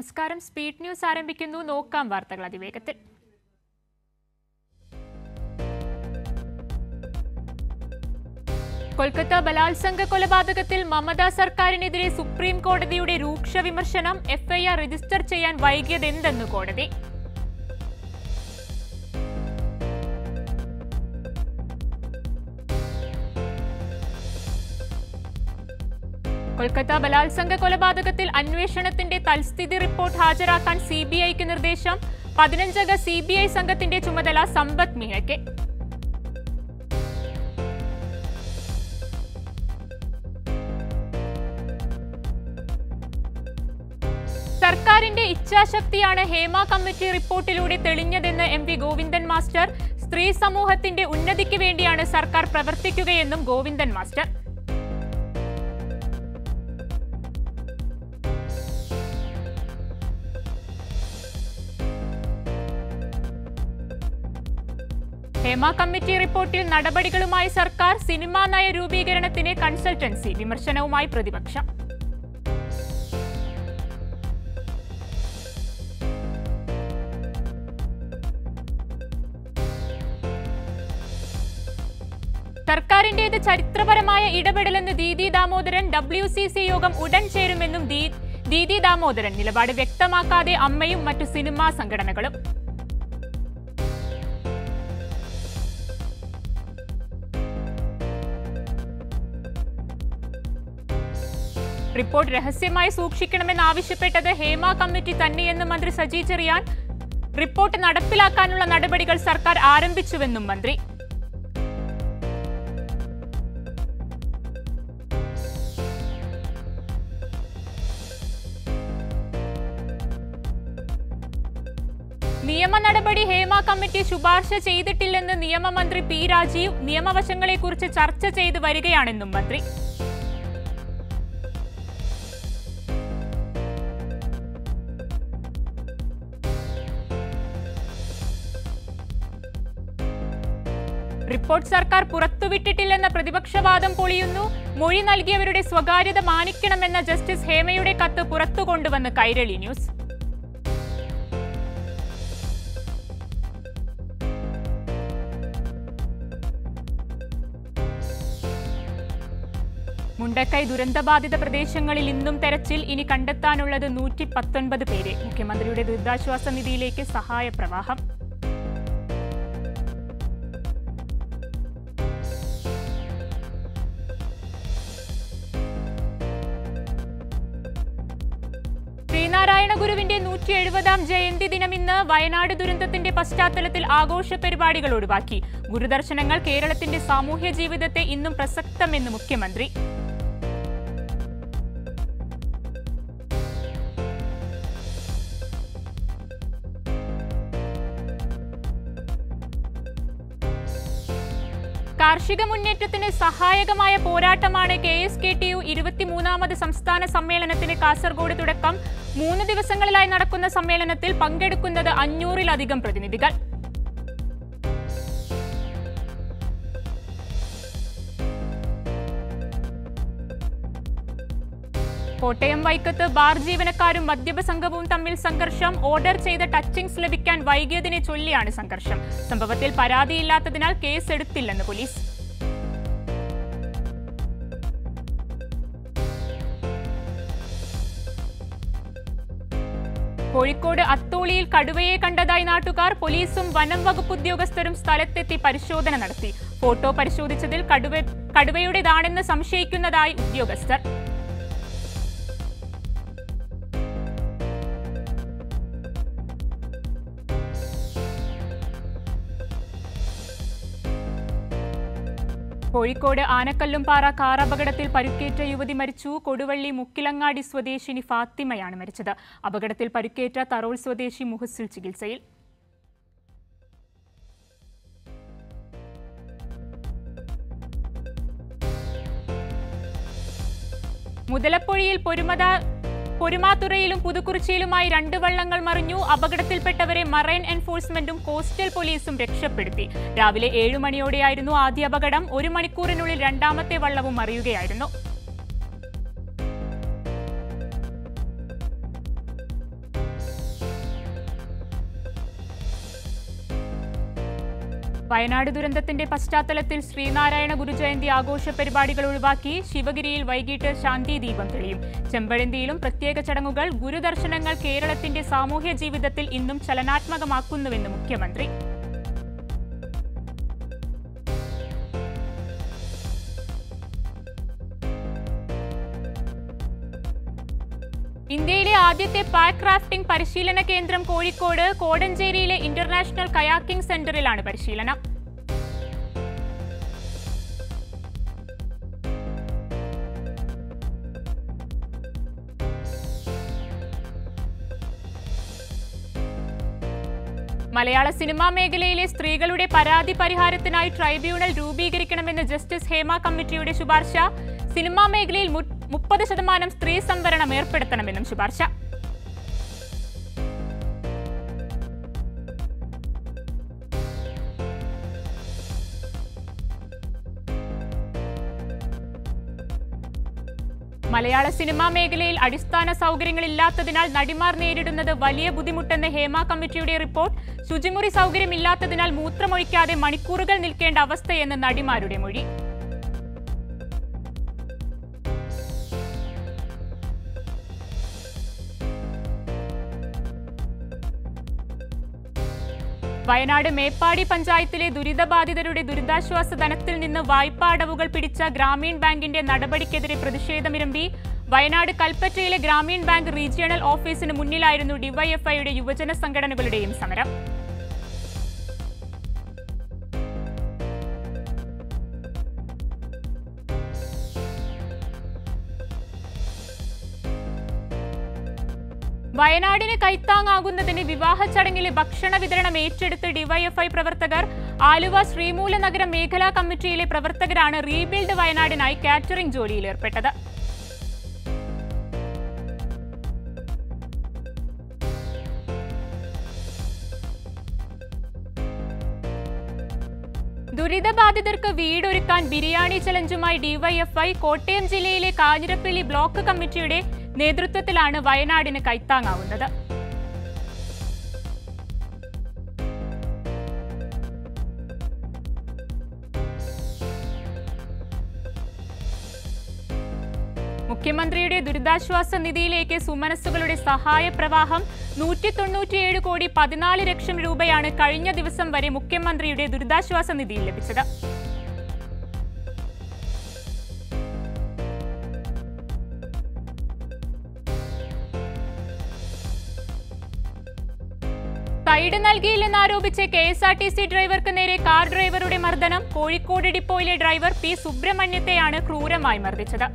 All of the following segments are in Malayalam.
നമസ്കാരം സ്പീഡ് ന്യൂസ് ആരംഭിക്കുന്നു നോക്കാം വാർത്തകൾ അതിവേഗത്തിൽ കൊൽക്കത്ത ബലാത്സംഗ കൊലപാതകത്തിൽ മമതാ സർക്കാരിനെതിരെ സുപ്രീം കോടതിയുടെ രൂക്ഷ വിമർശനം എഫ്ഐആർ രജിസ്റ്റർ ചെയ്യാൻ വൈകിയതെന്തെന്ന് കോടതി കൊൽക്കത്ത ബലാത്സംഗ കൊലപാതകത്തിൽ അന്വേഷണത്തിന്റെ തൽസ്ഥിതി റിപ്പോർട്ട് ഹാജരാക്കാൻ സി ബി ഐക്ക് നിർദ്ദേശം പതിനഞ്ചംഗ സി ബി ഐ സംഘത്തിന്റെ ചുമതല സമ്പത്ത് മീണയ്ക്ക് സർക്കാരിന്റെ ഇച്ഛാശക്തിയാണ് ഹേമ കമ്മിറ്റി റിപ്പോർട്ടിലൂടെ തെളിഞ്ഞതെന്ന് എം വി ഗോവിന്ദൻ മാസ്റ്റർ സ്ത്രീ സമൂഹത്തിന്റെ ഉന്നതിക്ക് വേണ്ടിയാണ് സർക്കാർ പ്രവർത്തിക്കുകയെന്നും ഗോവിന്ദൻ മാസ്റ്റർ ഹേമ കമ്മിറ്റി റിപ്പോർട്ടിൽ നടപടികളുമായി സർക്കാർ സിനിമാ നയ രൂപീകരണത്തിന് കൺസൾട്ടൻസി വിമർശനവുമായി പ്രതിപക്ഷം സർക്കാരിന്റേത് ചരിത്രപരമായ ഇടപെടലെന്ന് Didi Damodaran W C C യോഗം ഉടൻ ചേരുമെന്നും ദീ- ദീദി ദാമോദരൻ നിലപാട് വ്യക്തമാക്കാതെ അമ്മയും മറ്റു സിനിമാ സംഘടനകളും റിപ്പോർട്ട് രഹസ്യമായി സൂക്ഷിക്കണമെന്നാവശ്യപ്പെട്ടത് ഹേമ കമ്മിറ്റി തന്നെയെന്ന് മന്ത്രി സജി ചെറിയാൻ റിപ്പോർട്ട് നടപ്പിലാക്കാനുള്ള നടപടികൾ സർക്കാർ ആരംഭിച്ചുവെന്നും മന്ത്രി നിയമ നടപടി ഹേമ കമ്മിറ്റി ശുപാർശ ചെയ്തിട്ടില്ലെന്ന് നിയമമന്ത്രി പി രാജീവ് നിയമവശങ്ങളെക്കുറിച്ച് ചർച്ച ചെയ്ത് വരികയാണെന്നും മന്ത്രി റിപ്പോർട്ട് സർക്കാർ പുറത്തുവിട്ടിട്ടില്ലെന്ന പ്രതിപക്ഷവാദം പൊളിയുന്നു മൊഴി നൽകിയവരുടെ സ്വകാര്യത മാനിക്കണമെന്ന ജസ്റ്റിസ് ഹേമയുടെ കത്ത് പുറത്തു കൊണ്ടുവന്ന് കൈരളി ന്യൂസ് മുണ്ടക്കൈ ദുരന്തബാധിത പ്രദേശങ്ങളിൽ ഇന്നും തെരച്ചിൽ ഇനി കണ്ടെത്താനുള്ളത് നൂറ്റി പത്തൊൻപത് പേരെ മുഖ്യമന്ത്രിയുടെ ദുരിതാശ്വാസ നിധിയിലേക്ക് സഹായ പ്രവാഹം ശ്രീനാരായണ ഗുരുവിന്റെ നൂറ്റി എഴുപതാം ജയന്തി ദിനം ഇന്ന് വയനാട് ദുരന്തത്തിന്റെ പശ്ചാത്തലത്തിൽ ആഘോഷ പരിപാടികൾ ഒഴിവാക്കി ഗുരുദർശനങ്ങൾ കേരളത്തിന്റെ സാമൂഹ്യ ജീവിതത്തെ ഇന്നും പ്രസക്തമെന്ന് മുഖ്യമന്ത്രി കാർഷിക മുന്നേറ്റത്തിന് സഹായകമായ പോരാട്ടമാണ് K S K T U ഇരുപത്തിമൂന്നാമത് സംസ്ഥാന സമ്മേളനത്തിന് കാസർഗോഡ് തുടക്കം മൂന്ന് ദിവസങ്ങളിലായി നടക്കുന്ന സമ്മേളനത്തിൽ പങ്കെടുക്കുന്നത് അഞ്ഞൂറിലധികം പ്രതിനിധികൾ കോട്ടയം വൈക്കത്ത് ബാർ ജീവനക്കാരും മദ്യപ സംഘവും തമ്മിൽ സംഘർഷം ഓർഡർ ചെയ്ത ടച്ചിങ്സ് ലഭിക്കാൻ വൈകിയതിനെ ചൊല്ലിയാണ് സംഘർഷം സംഭവത്തിൽ പരാതിയില്ലാത്തതിനാൽ കേസെടുത്തില്ലെന്ന് പോലീസ് കോഴിക്കോട് അത്തോളിയിൽ കടുവയെ കണ്ടതായി നാട്ടുകാർ പോലീസും വനം വകുപ്പ് ഉദ്യോഗസ്ഥരും സ്ഥലത്തെത്തി പരിശോധന നടത്തി ഫോട്ടോ പരിശോധിച്ചതിൽ കടുവ കടുവയുടേതാണെന്ന് സംശയിക്കുന്നതായി ഉദ്യോഗസ്ഥർ കോഴിക്കോട് ആനക്കല്ലുംപാറ കാർ അപകടത്തിൽ പരുക്കേറ്റ യുവതി മരിച്ചു കൊടുവള്ളി മുക്കിലങ്ങാടി സ്വദേശിനി ഫാത്തിമയാണ് മരിച്ചത് അപകടത്തിൽ പരുക്കേറ്റ തറോൾ സ്വദേശി മുഹസിൽ ചികിത്സയിൽ മുതലപ്പൊഴിയിൽ പൊരുമത പൊരുമാത്തുറയിലും പുതുക്കുറിച്ചിയിലുമായി രണ്ട് വള്ളങ്ങൾ മറിഞ്ഞു അപകടത്തിൽപ്പെട്ടവരെ മറൈൻ എൻഫോഴ്സ്മെന്റും കോസ്റ്റൽ പോലീസും രക്ഷപ്പെടുത്തി രാവിലെ ഏഴു മണിയോടെയായിരുന്നു ആദ്യ അപകടം ഒരു മണിക്കൂറിനുള്ളിൽ രണ്ടാമത്തെ വള്ളവും മറിയുകയായിരുന്നു വയനാട് ദുരന്തത്തിന്റെ പശ്ചാത്തലത്തിൽ ശ്രീനാരായണ ഗുരുജയന്തി ആഘോഷ പരിപാടികൾ ഒഴിവാക്കി ശിവഗിരിയിൽ വൈകിട്ട് ശാന്തി ദീപം തെളിയും ചെമ്പഴന്തിയിലും പ്രത്യേക ചടങ്ങുകൾ ഗുരുദർശനങ്ങൾ കേരളത്തിന്റെ സാമൂഹ്യ ജീവിതത്തിൽ ഇന്നും ചലനാത്മകമാക്കുന്നുവെന്ന് മുഖ്യമന്ത്രി ഇന്ത്യയിലെ ആദ്യത്തെ പാക്ക് ക്രാഫ്റ്റിംഗ് പരിശീലന കേന്ദ്രം കോഴിക്കോട് കോടഞ്ചേരിയിലെ ഇന്റർനാഷണൽ കയാക്കിംഗ് സെന്ററിലാണ് പരിശീലനം മലയാള സിനിമാ മേഖലയിലെ സ്ത്രീകളുടെ പരാതി പരിഹാരത്തിനായി ട്രൈബ്യൂണൽ രൂപീകരിക്കണമെന്ന് ജസ്റ്റിസ് ഹേമ കമ്മിറ്റിയുടെ ശുപാർശ സിനിമാ മേഖലയിൽ മുപ്പത് ശതമാനം സ്ത്രീ സംവരണം ഏർപ്പെടുത്തണമെന്നും ശുപാർശ മലയാള സിനിമാ മേഖലയിൽ അടിസ്ഥാന സൗകര്യങ്ങളില്ലാത്തതിനാൽ നടിമാർ നേരിടുന്നത് വലിയ ബുദ്ധിമുട്ടെന്ന് ഹേമ കമ്മിറ്റിയുടെ റിപ്പോർട്ട് ശുചിമുറി സൗകര്യമില്ലാത്തതിനാൽ മൂത്രമൊഴിക്കാതെ മണിക്കൂറുകൾ നിൽക്കേണ്ട അവസ്ഥയെന്ന് നടിമാരുടെ മൊഴി വയനാട് മേപ്പാടി പഞ്ചായത്തിലെ ദുരിതബാധിതരുടെ ദുരിതാശ്വാസ ധനത്തിൽ നിന്ന് വായ്പാ അടവുകൾ പിടിച്ച ഗ്രാമീൺ ബാങ്കിന്റെ നടപടിക്കെതിരെ പ്രതിഷേധമിരമ്പി വയനാട് കൽപ്പറ്റയിലെ ഗ്രാമീൺ ബാങ്ക് റീജിയണൽ ഓഫീസിന് മുന്നിലായിരുന്നു ഡിവൈഎഫ്ഐയുടെ യുവജന സംഘടനകളുടെയും സമരം വയനാടിന് കൈത്താങ്ങാകുന്നതിന് വിവാഹ ചടങ്ങിലെ ഭക്ഷണ വിതരണം ഏറ്റെടുത്ത് ഡിവൈഎഫ്ഐ പ്രവർത്തകർ ആലുവ ശ്രീമൂല നഗരം മേഖലാ കമ്മിറ്റിയിലെ പ്രവർത്തകരാണ് റീബിൽഡ് വയനാടിനായി കാറ്ററിംഗ് ജോലിയിൽ ഏർപ്പെട്ടത് ദുരിതബാധിതർക്ക് വീടൊരുക്കാൻ ബിരിയാണി ചലഞ്ചുമായി ഡിവൈഎഫ്ഐ കോട്ടയം ജില്ലയിലെ കാഞ്ഞിരപ്പള്ളി ബ്ലോക്ക് കമ്മിറ്റിയുടെ നേതൃത്വത്തിലാണ് വയനാടിന് കൈത്താങ്ങാവുന്നത് മുഖ്യമന്ത്രിയുടെ ദുരിതാശ്വാസ നിധിയിലേക്ക് സുമനസ്സുകളുടെ സഹായ പ്രവാഹം നൂറ്റി തൊണ്ണൂറ്റിയേഴ് കോടി പതിനാല് ലക്ഷം രൂപയാണ് കഴിഞ്ഞ ദിവസം വരെ മുഖ്യമന്ത്രിയുടെ ദുരിതാശ്വാസ നിധിയിൽ ലഭിച്ചത് സൈഡ് നൽകിയില്ലെന്നാരോപിച്ച് K S R T C ഡ്രൈവർക്ക് നേരെ കാർ ഡ്രൈവറുടെ മർദ്ദനം കോഴിക്കോട് ഡിപ്പോയിലെ ഡ്രൈവർ പി സുബ്രഹ്മണ്യത്തെയാണ് ക്രൂരമായി മർദ്ദിച്ചത്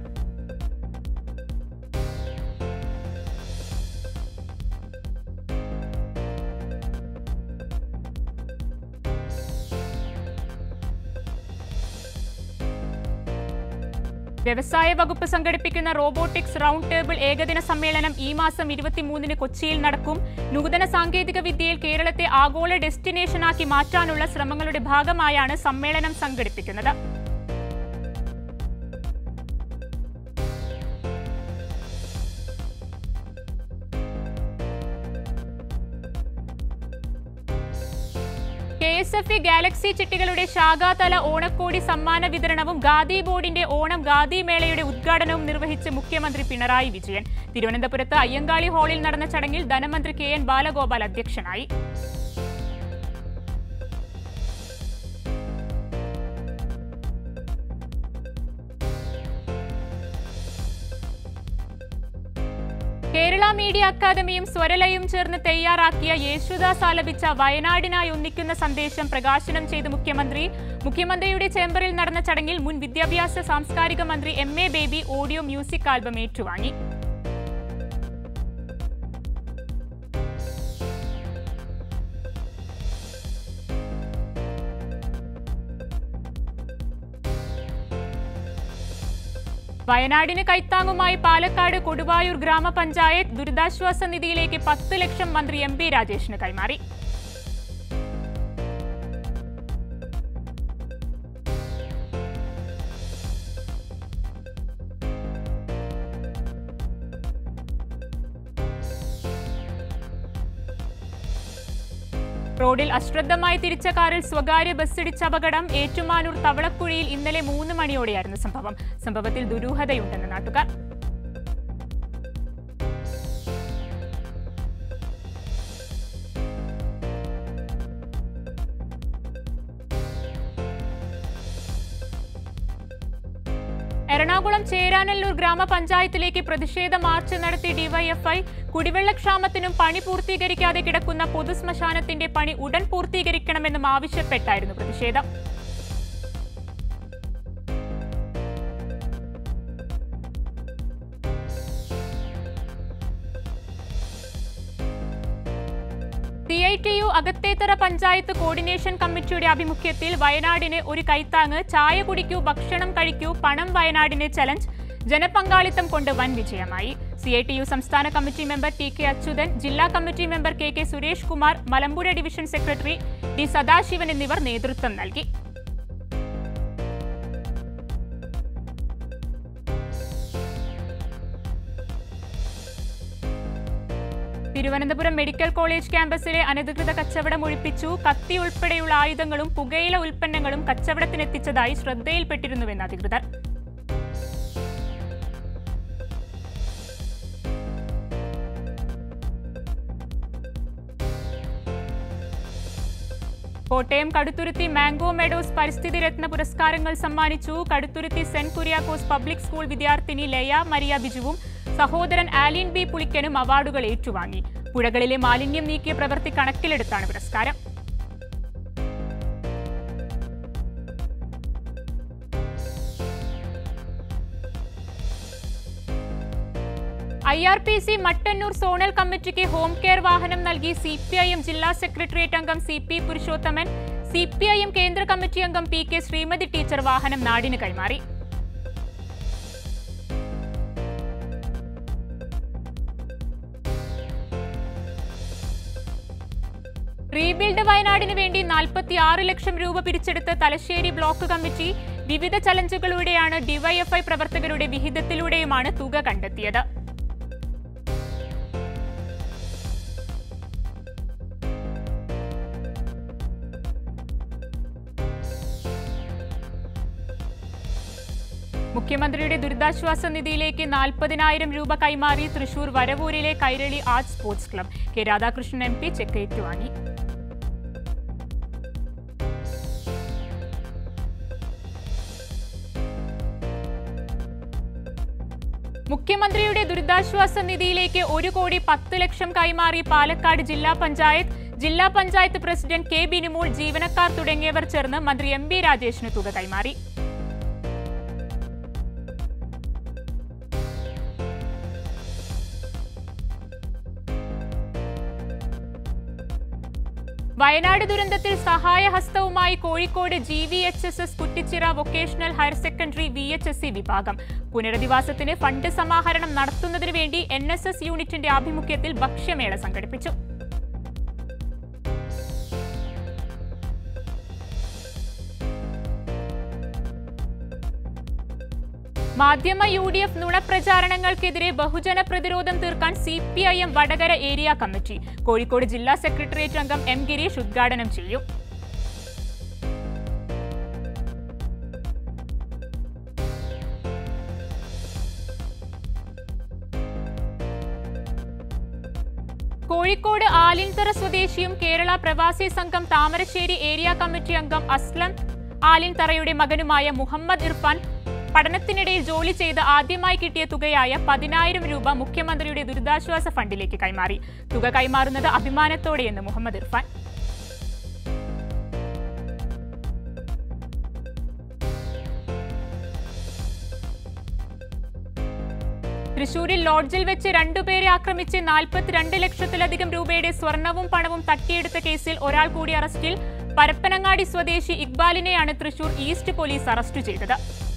വ്യവസായ വകുപ്പ് സംഘടിപ്പിക്കുന്ന റോബോട്ടിക്സ് റൗണ്ട് ടേബിൾ ഏകദിന സമ്മേളനം ഈ മാസം ഇരുപത്തിമൂന്നിന് കൊച്ചിയിൽ നടക്കും നൂതന സാങ്കേതിക വിദ്യയിൽ കേരളത്തെ ആഗോള ഡെസ്റ്റിനേഷനാക്കി മാറ്റാനുള്ള ശ്രമങ്ങളുടെ ഭാഗമായാണ് സമ്മേളനം സംഘടിപ്പിക്കുന്നത് K S F E galaxy ചിട്ടികളുടെ ശാഖാതല ഓണക്കോടി സമ്മാന വിതരണവും ഗാദി ബോർഡിന്റെ ഓണം ഗാദി മേളയുടെ ഉദ്ഘാടനവും നിർവഹിച്ച് മുഖ്യമന്ത്രി പിണറായി വിജയൻ തിരുവനന്തപുരത്ത് അയ്യങ്കാളി ഹാളിൽ നടന്ന ചടങ്ങിൽ ധനമന്ത്രി കെ എൻ ബാലഗോപാൽ അധ്യക്ഷനായി കേരള മീഡിയ അക്കാദമിയും സ്വരലയും ചേർന്ന് തയ്യാറാക്കിയ യേശുദാസ് ആലപിച്ച വയനാടിനായി ഒന്നിക്കുന്ന സന്ദേശം പ്രകാശനം ചെയ്ത മുഖ്യമന്ത്രി മുഖ്യമന്ത്രിയുടെ ചേംബറിൽ നടന്ന ചടങ്ങിൽ മുൻ വിദ്യാഭ്യാസ സാംസ്കാരിക മന്ത്രി M A Baby audio music album ഏറ്റുവാങ്ങി വയനാടിന് കൈത്താങ്ങുമായി പാലക്കാട് കൊടുവായൂർ ഗ്രാമപഞ്ചായത്ത് ദുരിതാശ്വാസ നിധിയിലേക്ക് പത്ത് ലക്ഷം മന്ത്രി എം പി രാജേഷിന് കൈമാറി റോഡിൽ അശ്രദ്ധമായി തിരിച്ച കാറിൽ സ്വകാര്യ ബസ്സിടിച്ച അപകടം ഏറ്റുമാനൂർ തവളക്കുഴിയിൽ ഇന്നലെ മൂന്ന് മണിയോടെയായിരുന്നു സംഭവം സംഭവത്തിൽ ദുരൂഹതയുണ്ടെന്ന് നാട്ടുകാർ എറണാകുളം ചേരാനല്ലൂർ ഗ്രാമപഞ്ചായത്തിലേക്ക് പ്രതിഷേധ മാർച്ച് നടത്തി ഡിവൈഎഫ്ഐ കുടിവെള്ളക്ഷാമത്തിനും പണി പൂർത്തീകരിക്കാതെ കിടക്കുന്ന പൊതുശ്മശാനത്തിന്റെ പണി ഉടൻ പൂർത്തീകരിക്കണമെന്നും ആവശ്യപ്പെട്ടായിരുന്നു പ്രതിഷേധം C I T U Akathethara panchayat coordination കമ്മിറ്റിയുടെ ആഭിമുഖ്യത്തിൽ വയനാടിന് ഒരു കൈത്താങ്ങ് ചായ കുടിക്കൂ ഭക്ഷണം കഴിക്കൂ പണം വയനാടിന് ചലഞ്ച് ജനപങ്കാളിത്തം കൊണ്ട് വൻ വിജയമായി സി ഐ ടി യു സംസ്ഥാന committee member T K Achuthan ജില്ലാ committee member K K Suresh Kumar Malampuzha division secretary D Sadasivan എന്നിവർ നേതൃത്വം നൽകി തിരുവനന്തപുരം മെഡിക്കൽ കോളേജ് ക്യാമ്പസിലെ അനധികൃത കച്ചവടം ഒഴിപ്പിച്ചു കത്തി ഉൾപ്പെടെയുള്ള ആയുധങ്ങളും പുകയില ഉൽപ്പന്നങ്ങളും കച്ചവടത്തിനെത്തിച്ചതായി ശ്രദ്ധയിൽപ്പെട്ടിരുന്നുവെന്ന് അധികൃതർ കോട്ടയം കടുത്തുരുത്തി മാംഗോ മെഡോസ് പരിസ്ഥിതി രത്ന പുരസ്കാരങ്ങൾ സമ്മാനിച്ചു Kaduthuruthy saint Kuriakose public school വിദ്യാർത്ഥിനി ലയ മരിയ ബിജുവും സഹോദരൻ ആലിൻ ബി പുളിക്കനും അവാർഡുകൾ ഏറ്റുവാങ്ങി പുഴകളിലെ മാലിന്യം നീക്കിയ പ്രവൃത്തി കണക്കിലെടുത്താണ് പുരസ്കാരം I R P C Mattannur zonal കമ്മിറ്റിക്ക് ഹോം കെയർ വാഹനം നൽകി സി പി ഐ എം ജില്ലാ സെക്രട്ടേറിയറ്റ് അംഗം C P Purushothaman C P I M കേന്ദ്ര കമ്മിറ്റി അംഗം പി കെ ശ്രീമതി ടീച്ചർ വാഹനം നാടിന് കൈമാറി റീബിൽഡ് വയനാടിന് വേണ്ടി നാൽപ്പത്തി ആറ് ലക്ഷം രൂപ പിരിച്ചെടുത്ത തലശ്ശേരി ബ്ലോക്ക് കമ്മിറ്റി വിവിധ ചലഞ്ചുകളിലൂടെയാണ് ഡിവൈഎഫ്ഐ പ്രവർത്തകരുടെ വിഹിതത്തിലൂടെയുമാണ് തുക കണ്ടെത്തിയത് മുഖ്യമന്ത്രിയുടെ ദുരിതാശ്വാസ നിധിയിലേക്ക് നാൽപ്പതിനായിരം രൂപ കൈമാറി തൃശൂർ വരവൂരിലെ Kairali arts sports club K Radhakrishnan M P cheque ഏറ്റുവാങ്ങി മുഖ്യമന്ത്രിയുടെ ദുരിതാശ്വാസ നിധിയിലേക്ക് ഒരു കോടി പത്ത് ലക്ഷം കൈമാറി പാലക്കാട് ജില്ലാ പഞ്ചായത്ത് ജില്ലാ പഞ്ചായത്ത് പ്രസിഡന്റ് കെ ബിനിമോൾ ജീവനക്കാർ തുടങ്ങിയവർ ചേർന്ന് മന്ത്രി എം ബി രാജേഷിന് തുക കൈമാറി വയനാട് ദുരന്തത്തിൽ സഹായഹസ്തവുമായി Kozhikode G V H S S Kuttichira vocational higher secondary V H S C വിഭാഗം പുനരധിവാസത്തിന് ഫണ്ട് സമാഹരണം നടത്തുന്നതിനു വേണ്ടി എൻ എസ് എസ് യൂണിറ്റിന്റെ ആഭിമുഖ്യത്തിൽ ഭക്ഷ്യമേള സംഘടിപ്പിച്ചു മാധ്യമ യു ഡി എഫ് നുണപ്രചാരണങ്ങൾക്കെതിരെ ബഹുജന പ്രതിരോധം തീർക്കാൻ C P I M Vadakara area committee Kozhikode ജില്ലാ സെക്രട്ടേറിയറ്റ് അംഗം എം ഗിരീഷ് ഉദ്ഘാടനം ചെയ്യും കോഴിക്കോട് ആലിൻതറ സ്വദേശിയും കേരള പ്രവാസി സംഘം താമരശ്ശേരി ഏരിയ കമ്മിറ്റി അംഗം അസ്ലം ആലിൻതറയുടെ മകനുമായ മുഹമ്മദ് ഇർഫാൻ പഠനത്തിനിടയിൽ ജോലി ചെയ്ത് ആദ്യമായി കിട്ടിയ തുകയായ പതിനായിരം രൂപ മുഖ്യമന്ത്രിയുടെ ദുരിതാശ്വാസ ഫണ്ടിലേക്ക് കൈമാറി തുക കൈമാറുന്നത് അഭിമാനത്തോടെയെന്ന് മുഹമ്മദ് ഇർഫാൻ തൃശൂരിൽ ലോഡ്ജിൽ വെച്ച് രണ്ടുപേരെ ആക്രമിച്ച് നാൽപ്പത്തിരണ്ട് ലക്ഷത്തിലധികം രൂപയുടെ സ്വർണവും പണവും തട്ടിയെടുത്ത കേസിൽ ഒരാൾ കൂടി അറസ്റ്റിൽ പരപ്പനങ്ങാടി സ്വദേശി ഇക്ബാലിനെയാണ് തൃശൂർ ഈസ്റ്റ് പോലീസ് അറസ്റ്റ് ചെയ്തത്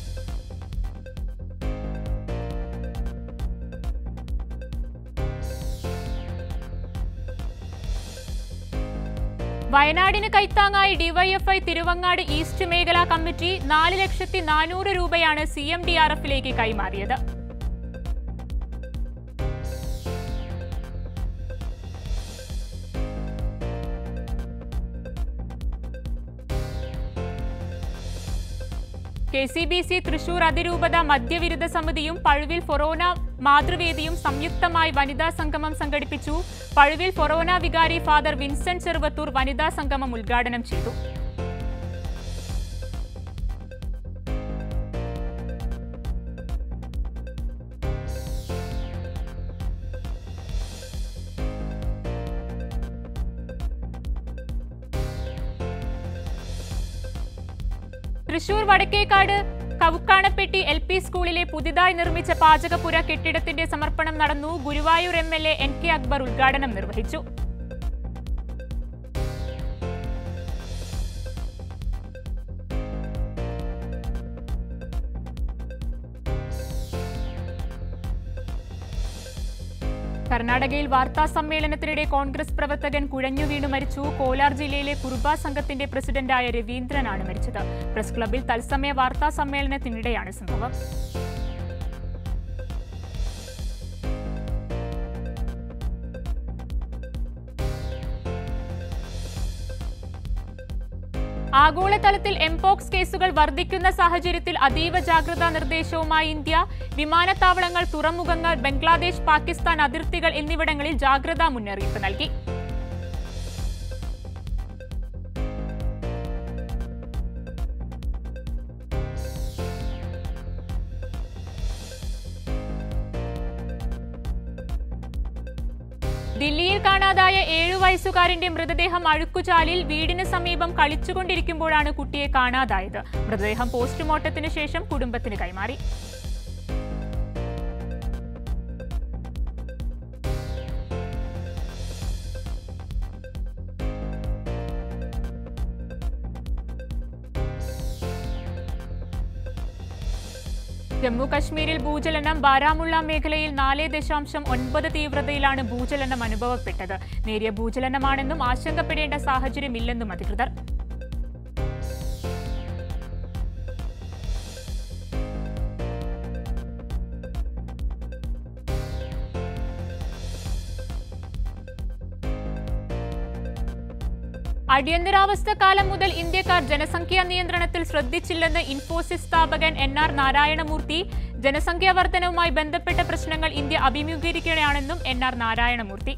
വയനാടിന് കൈത്താങ്ങായി ഡിവൈഎഫ്ഐ തിരുവങ്ങാട് ഈസ്റ്റ് മേഖലാ കമ്മിറ്റി നാല് ലക്ഷത്തി നാനൂറ് രൂപയാണ് സി എം ഡി ആർ എഫിലേക്ക് കൈമാറിയത് K C B C Thrissur അതിരൂപത മദ്യവിരുദ്ധ സമിതിയും പഴുവിൽ ഫൊറോന മാതൃവേദിയും സംയുക്തമായി വനിതാ സംഗമം സംഘടിപ്പിച്ചു പഴുവിൽ ഫൊറോന വികാരി ഫാദർ വിൻസെന്റ് ചെറുവത്തൂർ വനിതാ സംഗമം ഉദ്ഘാടനം ചെയ്തു തൃശൂർ വടക്കേക്കാട് കവുക്കാണപ്പെട്ടി എൽ പി സ്കൂളിലെ പുതിയതായി നിർമ്മിച്ച പാചകപ്പുര കെട്ടിടത്തിന്റെ സമർപ്പണം നടന്നു Guruvayur M L A N K Akbar ഉദ്ഘാടനം നിർവഹിച്ചു കർണാടകയിൽ വാർത്താ സമ്മേളനത്തിനിടെ കോൺഗ്രസ് പ്രവർത്തകൻ കുഴഞ്ഞു വീണു മരിച്ചു കോലാർ ജില്ലയിലെ കുർബ സംഘത്തിന്റെ പ്രസിഡന്റായ രവീന്ദ്രനാണ് മരിച്ചത് പ്രസ് ക്ലബിൽ തത്സമയ വാർത്താ സമ്മേളനത്തിനിടെയാണ് സംഭവം ആഗോളതലത്തിൽ എംപോക്സ് കേസുകൾ വർദ്ധിക്കുന്ന സാഹചര്യത്തിൽ അതീവ ജാഗ്രതാ നിർദ്ദേശവുമായി ഇന്ത്യ വിമാനത്താവളങ്ങൾ തുറമുഖങ്ങൾ ബംഗ്ലാദേശ് പാകിസ്ഥാൻ അതിർത്തികൾ എന്നിവിടങ്ങളിൽ ജാഗ്രതാ മുന്നറിയിപ്പ് നൽകി ദില്ലിയിൽ കാണാതായ ഏഴു വയസ്സുകാരന്റെ മൃതദേഹം അഴുക്കുചാലിൽ വീടിന് സമീപം കളിച്ചുകൊണ്ടിരിക്കുമ്പോഴാണ് കുട്ടിയെ കാണാതായത് മൃതദേഹം പോസ്റ്റ്മോർട്ടത്തിന് ശേഷം കുടുംബത്തിന് കൈമാറി ജമ്മു കശ്മീരിൽ ഭൂചലനം ബാരാമുള്ള മേഖലയിൽ നാല് ദശാംശം ഒൻപത് തീവ്രതയിലാണ് ഭൂചലനം അനുഭവപ്പെട്ടത് നേരിയ ഭൂചലനമാണെന്നും ആശങ്കപ്പെടേണ്ട സാഹചര്യമില്ലെന്നും അധികൃതർ അടിയന്തരാവസ്ഥ കാലം മുതൽ ഇന്ത്യക്കാർ ജനസംഖ്യാ നിയന്ത്രണത്തിൽ ശ്രദ്ധിച്ചില്ലെന്ന് ഇൻഫോസിസ് സ്ഥാപകൻ എൻ ആർ നാരായണമൂർത്തി ജനസംഖ്യാ വർധനവുമായി ബന്ധപ്പെട്ട പ്രശ്നങ്ങൾ ഇന്ത്യ അഭിമുഖീകരിക്കുകയാണെന്നും എൻ ആർ നാരായണമൂർത്തി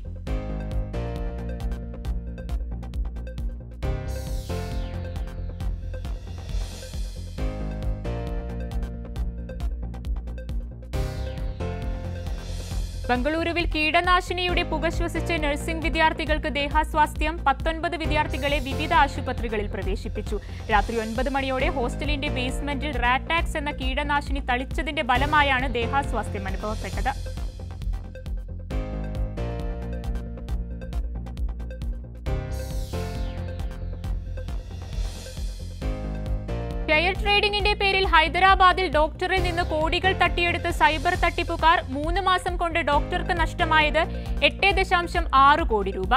ബംഗളൂരുവിൽ കീടനാശിനിയുടെ പുക ശ്വസിച്ച് നഴ്സിംഗ് വിദ്യാർത്ഥികൾക്ക് ദേഹാസ്വാസ്ഥ്യം പത്തൊൻപത് വിദ്യാർത്ഥികളെ വിവിധ ആശുപത്രികളിൽ പ്രവേശിപ്പിച്ചു രാത്രി ഒൻപത് മണിയോടെ ഹോസ്റ്റലിന്റെ ബേസ്മെന്റിൽ റാറ്റാക്സ് എന്ന കീടനാശിനി തളിച്ചതിന്റെ ഫലമായാണ് ദേഹാസ്വാസ്ഥ്യം അനുഭവപ്പെട്ടത് ഷെയർ ട്രേഡിംഗിന്റെ പേരിൽ ഹൈദരാബാദിൽ ഡോക്ടറിൽ നിന്ന് കോടികൾ തട്ടിയെടുത്ത സൈബർ തട്ടിപ്പുകാർ മൂന്ന് മാസം കൊണ്ട് ഡോക്ടർക്ക് നഷ്ടമായത് എട്ട് ദശാംശം ആറ് കോടി രൂപ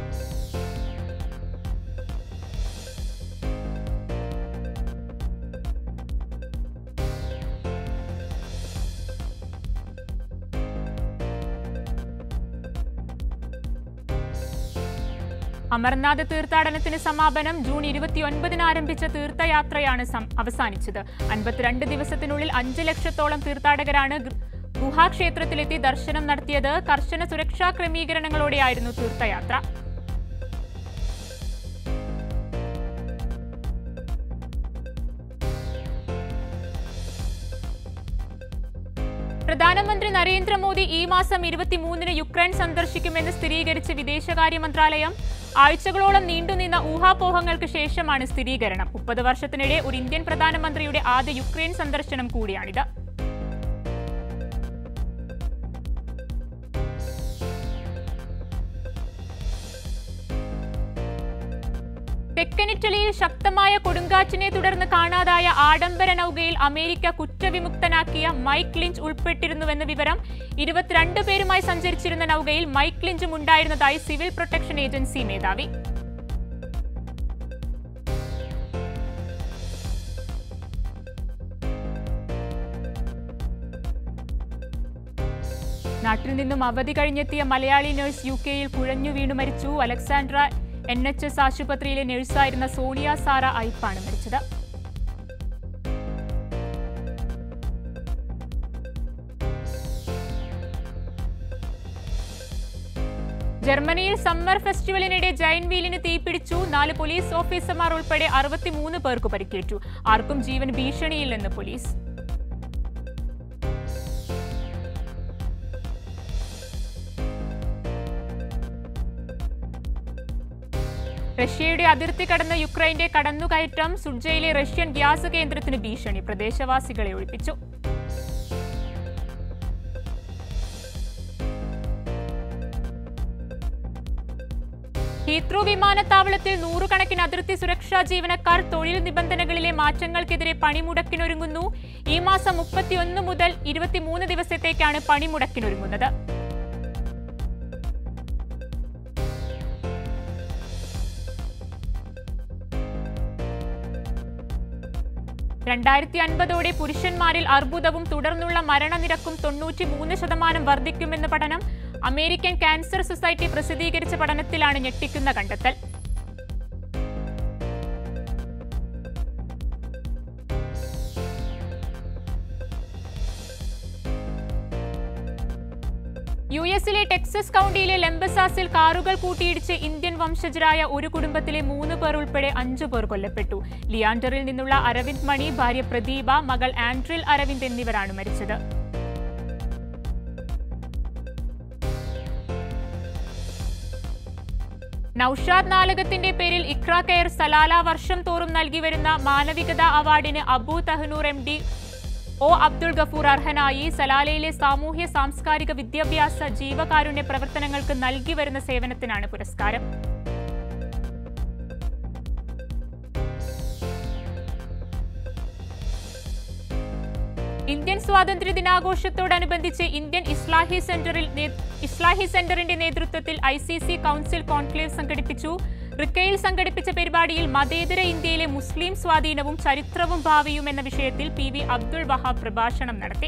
അമർനാഥ് തീർത്ഥാടനത്തിന് സമാപനം ജൂൺ ഇരുപത്തിയൊൻപതിന് ആരംഭിച്ച തീർത്ഥയാത്രയാണ് സം- അവസാനിച്ചത് അൻപത്തിരണ്ട് ദിവസത്തിനുള്ളിൽ അഞ്ച് ലക്ഷത്തോളം തീർത്ഥാടകരാണ് ഗ- ഗുഹാക്ഷേത്രത്തിലെത്തി ദർശനം നടത്തിയത് കർശന സുരക്ഷാ ക്രമീകരണങ്ങളോടെയായിരുന്നു തീർത്ഥയാത്ര പ്രധാനമന്ത്രി നരേന്ദ്രമോദി ഈ മാസം ഇരുപത്തിമൂന്നിന് യുക്രൈൻ സന്ദർശിക്കുമെന്ന് സ്ഥിരീകരിച്ച് വിദേശകാര്യ മന്ത്രാലയം ആഴ്ചകളോളം നീണ്ടുനിന്ന ഊഹാപോഹങ്ങൾക്ക് ശേഷമാണ് സ്ഥിരീകരണം മുപ്പത് വർഷത്തിനിടെ ഒരു ഇന്ത്യൻ പ്രധാനമന്ത്രിയുടെ ആദ്യ യുക്രൈൻ സന്ദർശനം കൂടിയാണിത് തെക്കൻ ഇറ്റലിയിൽ ശക്തമായ കൊടുങ്കാറ്റിനെ തുടർന്ന് കാണാതായ ആഡംബര നൗകയിൽ അമേരിക്ക കുറ്റവിമുക്തനാക്കിയ മൈക്ക് ലിഞ്ച് ഉൾപ്പെട്ടിരുന്നുവെന്ന വിവരം ഇരുപത്തിരണ്ട് പേരുമായി സഞ്ചരിച്ചിരുന്ന നൗകയിൽ മൈക്ക് ലിഞ്ചും ഉണ്ടായിരുന്നതായി സിവിൽ പ്രൊട്ടക്ഷൻ ഏജൻസി മേധാവി നാട്ടിൽ നിന്നും അവധി കഴിഞ്ഞെത്തിയ മലയാളി നഴ്സ് യു കെയിൽ കുഴഞ്ഞു വീണു മരിച്ചു അലക്സാൻഡ്ര എൻ എച്ച് എസ് ആശുപത്രിയിലെ നഴ്സായിരുന്ന സോണിയ സാറ ഐപ്പാണ് മരിച്ചത് ജർമ്മനിയിൽ സമ്മർ ഫെസ്റ്റിവലിനിടെ ജൈൻ വീലിന് തീപിടിച്ചു നാല് പോലീസ് ഓഫീസർമാർ ഉൾപ്പെടെ അറുപത്തിമൂന്ന് പേർക്ക് പരിക്കേറ്റു ആർക്കും ജീവൻ ഭീഷണിയില്ലെന്ന് പോലീസ് റഷ്യയുടെ അതിർത്തി കടന്ന യുക്രൈന്റെ കടന്നുകയറ്റം സുഡ്ജയിലെ റഷ്യൻ ഗ്യാസ് കേന്ദ്രത്തിന് ഭീഷണി പ്രദേശവാസികളെ ഒഴിപ്പിച്ചു ഹീത്രൂ വിമാനത്താവളത്തിൽ നൂറുകണക്കിന് അതിർത്തി സുരക്ഷാ ജീവനക്കാർ തൊഴിൽ നിബന്ധനകളിലെ മാറ്റങ്ങൾക്കെതിരെ പണിമുടക്കിനൊരുങ്ങുന്നു ഈ മാസം മുപ്പത്തിയൊന്ന് മുതൽ ഇരുപത്തിമൂന്ന് ദിവസത്തേക്കാണ് പണിമുടക്കിനൊരുങ്ങുന്നത് രണ്ടായിരത്തി അൻപതോടെ പുരുഷന്മാരിൽ അർബുദവും തുടർന്നുള്ള മരണനിരക്കും തൊണ്ണൂറ്റി മൂന്ന് ശതമാനം വർദ്ധിക്കുമെന്ന് പഠനം അമേരിക്കൻ ക്യാൻസർ സൊസൈറ്റി പ്രസിദ്ധീകരിച്ച പഠനത്തിലാണ് ഞെട്ടിക്കുന്ന കണ്ടെത്തൽ യു എസിലെ ടെക്സസ് കൗണ്ടിയിലെ ലെംബസാസിൽ കാറുകൾ കൂട്ടിയിടിച്ച് ഇന്ത്യൻ വംശജരായ ഒരു കുടുംബത്തിലെ മൂന്ന് പേർ ഉൾപ്പെടെ അഞ്ചു പേർ കൊല്ലപ്പെട്ടു ലിയാൻഡറിൽ നിന്നുള്ള അരവിന്ദ് മണി ഭാര്യ പ്രദീപ മകൾ ആൻഡ്രിൽ അരവിന്ദ് എന്നിവരാണ് മരിച്ചത് നൌഷാദ് നാലകത്തിന്റെ പേരിൽ ഇക്ര കെയർ സലാല വർഷം തോറും നൽകി വരുന്ന മാനവികതാ അവാർഡിന് Abu Tahnoor M D O Abdul Gafoor അർഹനായി സലാലയിലെ സാമൂഹ്യ സാംസ്കാരിക വിദ്യാഭ്യാസ ജീവകാരുണ്യ പ്രവർത്തനങ്ങൾക്ക് നൽകി വരുന്ന സേവനത്തിനാണ് പുരസ്കാരം ഇന്ത്യൻ സ്വാതന്ത്ര്യ ദിനാഘോഷത്തോടനുബന്ധിച്ച് ഇന്ത്യൻ ഇസ്ലാഹി സെന്ററിൽ നേ- ഇസ്ലാഹി സെന്ററിന്റെ നേതൃത്വത്തിൽ I C C council conclave സംഘടിപ്പിച്ചു റിക്കയിൽ സംഘടിപ്പിച്ച പരിപാടിയിൽ മതേതര ഇന്ത്യയിലെ മുസ്ലിം സ്വാധീനവും ചരിത്രവും ഭാവിയും എന്ന വിഷയത്തിൽ പി വി അബ്ദുൾ വഹാബ് പ്രഭാഷണം നടത്തി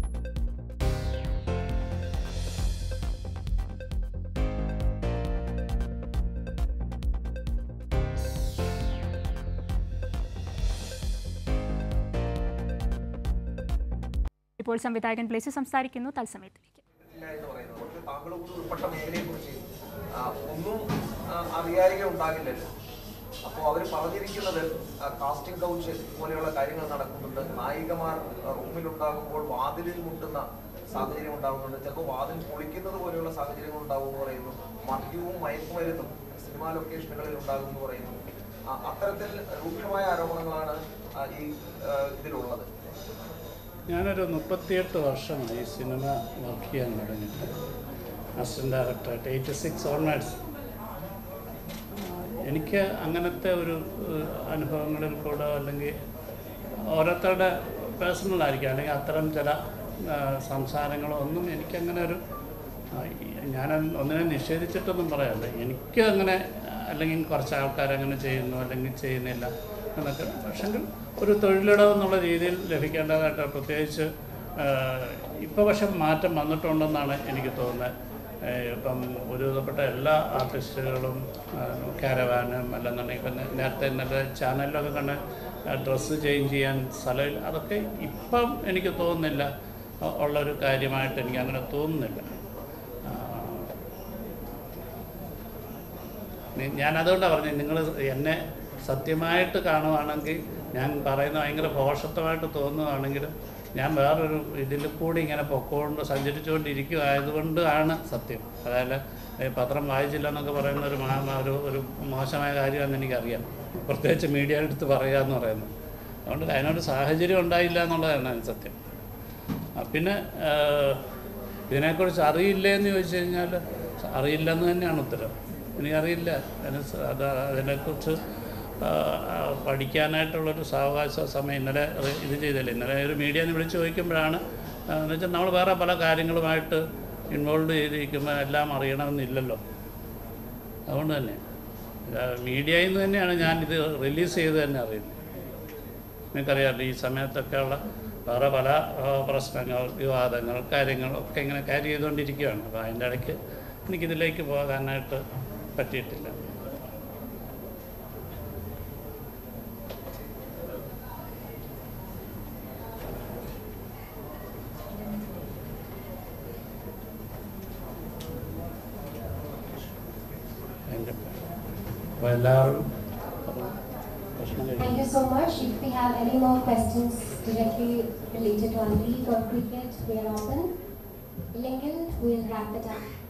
ഇപ്പോൾ സംവിധായകൻ പ്ലേസ് സംസാരിക്കുന്നു തത്സമയത്തിലേക്ക് ഇല്ല എന്ന് പറയുന്നത് പക്ഷെ താങ്കൾ കൂടി ഉൾപ്പെട്ട മേഖലയെ കുറിച്ച് ഒന്നും ആ, അറിയാരിക ഉണ്ടാകില്ലല്ലോ അപ്പോൾ അവർ പറഞ്ഞിരിക്കുന്നത് കാസ്റ്റിംഗ് കൗച്ച് പോലെയുള്ള കാര്യങ്ങൾ നടക്കുന്നുണ്ട് നായികമാർ ആ, റൂമിലുണ്ടാകുമ്പോൾ വാതിലിൽ മുട്ടുന്ന സാഹചര്യം ഉണ്ടാകുന്നുണ്ട് ചിലപ്പോൾ വാതിൽ പൊളിക്കുന്നത് പോലെയുള്ള സാഹചര്യങ്ങൾ ഉണ്ടാകും എന്ന് പറയുന്നു മദ്യവും മയക്കുമരുന്നും സിനിമാ ലൊക്കേഷനുകളിൽ ഉണ്ടാകും എന്ന് പറയുന്നു ആ, അത്തരത്തിൽ രൂക്ഷമായ ആരോപണങ്ങളാണ് ആ, ഈ ആ, ഇതിലുള്ളത് ഞാനൊരു മുപ്പത്തിയെട്ട് വർഷമായി സിനിമ വർക്ക് ചെയ്യാൻ തുടങ്ങിയിട്ട് അസിസ്റ്റൻ്റ് ഡയറക്ടറായിട്ട് എയ്റ്റി സിക്സ് ഓൺവേഡ്സ് എനിക്ക് അങ്ങനത്തെ ഒരു ഏഹ്, അനുഭവങ്ങളിൽ കൂടെ അല്ലെങ്കിൽ ഓരോരുത്തരുടെ പേഴ്സണൽ ആയിരിക്കും അല്ലെങ്കിൽ അത്തരം ചില ഏഹ്, സംസാരങ്ങളോ ഒന്നും എനിക്കങ്ങനെ ഒരു ആ, ഈ- ഞാൻ ഒന്നിനെ നിഷേധിച്ചിട്ടൊന്നും പറയാല്ല എനിക്ക് അങ്ങനെ അല്ലെങ്കിൽ കുറച്ച് ആൾക്കാർ അങ്ങനെ ചെയ്യുന്നു അല്ലെങ്കിൽ ചെയ്യുന്നില്ല എന്നൊക്കെ പക്ഷെങ്കിൽ ഒരു തൊഴിലിടം എന്നുള്ള രീതിയിൽ ലഭിക്കേണ്ടതായിട്ട് പ്രത്യേകിച്ച് ഇപ്പോൾ പക്ഷെ മാറ്റം വന്നിട്ടുണ്ടെന്നാണ് എനിക്ക് തോന്നുന്നത് ഏഹ് ഇപ്പം ഒരുവിധപ്പെട്ട എല്ലാ ആർട്ടിസ്റ്റുകളും കാരവാനും അല്ലെന്നുണ്ടെങ്കിൽ ഇപ്പം നേ- നേരത്തെ നല്ല ചാനലിലൊക്കെ കണ്ട് ഡ്രസ്സ് ചേഞ്ച് ചെയ്യാൻ സ്ഥലമില്ല അതൊക്കെ ഇപ്പം എനിക്ക് തോന്നുന്നില്ല ഉ- ഉള്ളൊരു കാര്യമായിട്ട് എനിക്ക് അങ്ങനെ തോന്നുന്നില്ല ആ, നി- ഞാൻ അതുകൊണ്ടാണ് പറഞ്ഞത് നിങ്ങൾ എന്നെ സത്യമായിട്ട് കാണുവാണെങ്കിൽ ഞാൻ പറയുന്ന ഭയങ്കര ഭോഷത്വമായിട്ട് തോന്നുകയാണെങ്കിലും ഞാൻ വേറൊരു ഇതിൽ കൂടി ഇങ്ങനെ പൊക്കോണ്ട് സഞ്ചരിച്ചുകൊണ്ടിരിക്കുമായതുകൊണ്ട് ആണ് സത്യം അതായത് ഈ പത്രം വായിച്ചില്ല എന്നൊക്കെ പറയുന്ന ഒരു മാ- മാ- ഒരു ഒരു മോശമായ കാര്യമാണെന്ന് എനിക്കറിയാം പ്രത്യേകിച്ച് മീഡിയ എടുത്ത് പറയുക എന്ന് പറയുന്നത് അതുകൊണ്ട് അതിനൊരു സാഹചര്യം ഉണ്ടായില്ല എന്നുള്ളതാണ് അതിന് സത്യം ആ, പിന്നെ ആ, ഇതിനെക്കുറിച്ച് അറിയില്ലേ എന്ന് ചോദിച്ചു കഴിഞ്ഞാൽ അറിയില്ലെന്ന് തന്നെയാണ് ഉത്തരം എനിക്കറിയില്ല അതിന് സ- അത് അതിനെക്കുറിച്ച് ആ, ആ, പഠിക്കാനായിട്ടുള്ളൊരു സാവകാശ സമയം ഇന്നലെ അത് ഇത് ചെയ്തില്ല ഇന്നലെ ഒരു മീഡിയ എന്ന് വിളിച്ച് ചോദിക്കുമ്പോഴാണ് ആ, എന്ന് വെച്ചാൽ നമ്മൾ വേറെ പല കാര്യങ്ങളുമായിട്ട് ഇൻവോൾവ് ചെയ്തിരിക്കുമ്പോൾ എല്ലാം അറിയണമെന്നില്ലല്ലോ അതുകൊണ്ട് തന്നെ മീഡിയയിൽ നിന്ന് തന്നെയാണ് ഞാനിത് റിലീസ് ചെയ്ത് തന്നെ അറിയുന്നത് നിങ്ങൾക്കറിയാമല്ലോ ഈ സമയത്തൊക്കെയുള്ള വേറെ പല ആ, പ്രശ്നങ്ങൾ വിവാദങ്ങൾ കാര്യങ്ങൾ ഒക്കെ ഇങ്ങനെ കാരി ചെയ്തുകൊണ്ടിരിക്കുകയാണ് അപ്പോൾ അതിൻ്റെ ഇടയ്ക്ക് എനിക്കിതിലേക്ക് പോകാനായിട്ട് പറ്റിയിട്ടില്ല എൻ്റെ അപ്പോൾ എല്ലാവരും ഭക്ഷണം കഴിക്കും Thank you so much. If we have any more questions directly related to our league or cricket, we are open. Illingil, we'll wrap it up.